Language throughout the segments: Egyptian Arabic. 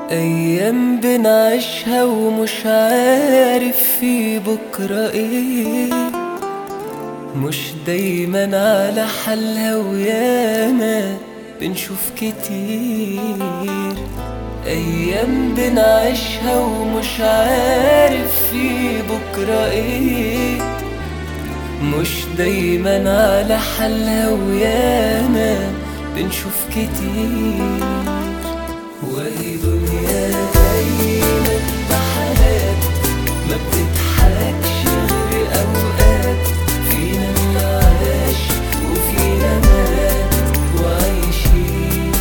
أيام بنعيشها ومش عارف في بكرة ايه مش دايما على حالها وياما بنشوف كتير أيام بنعيشها ومش عارف في بكرة ايه مش دايما على حالها وياما بنشوف كتير وهي دنيا دايما بحالات ما بتضحكش غير أوقات فينا اللي عاش وفينا مات وعايشين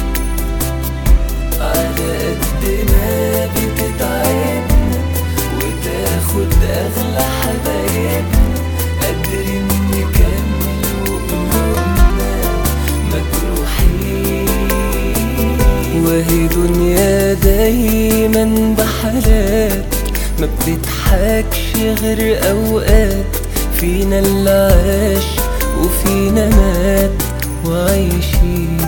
على قد ما بتتعبنا وتاخد أغلى حبايبنا قادرين نكمل وقلوبنا مجروحين وهي دنيا دايما بحالات ما بتضحكش غير أوقات فينا اللي عاش وفينا مات وعايشين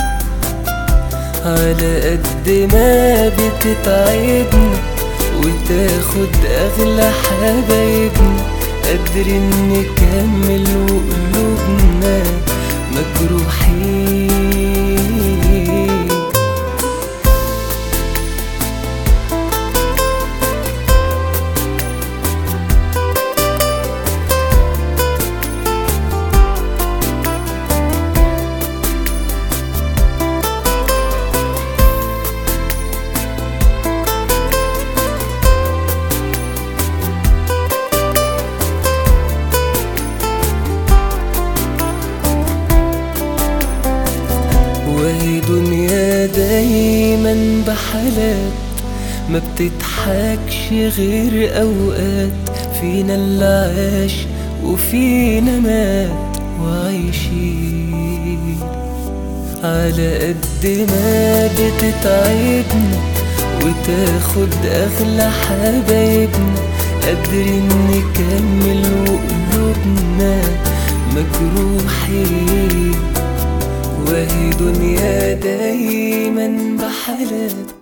على قد ما بتتعبنا وتاخد أغلى حبايبنا قادرين نكمل وقلوبنا مجروحين وهي دنيا دايما بحالات ما بتضحكش غير أوقات فينا اللي عاش وفينا مات وعايشين على قد ما بتتعبنا وتاخد أغلى حبايبنا قادرين نكمل وقلوبنا مجروحين وهي دنيا دايما بحالات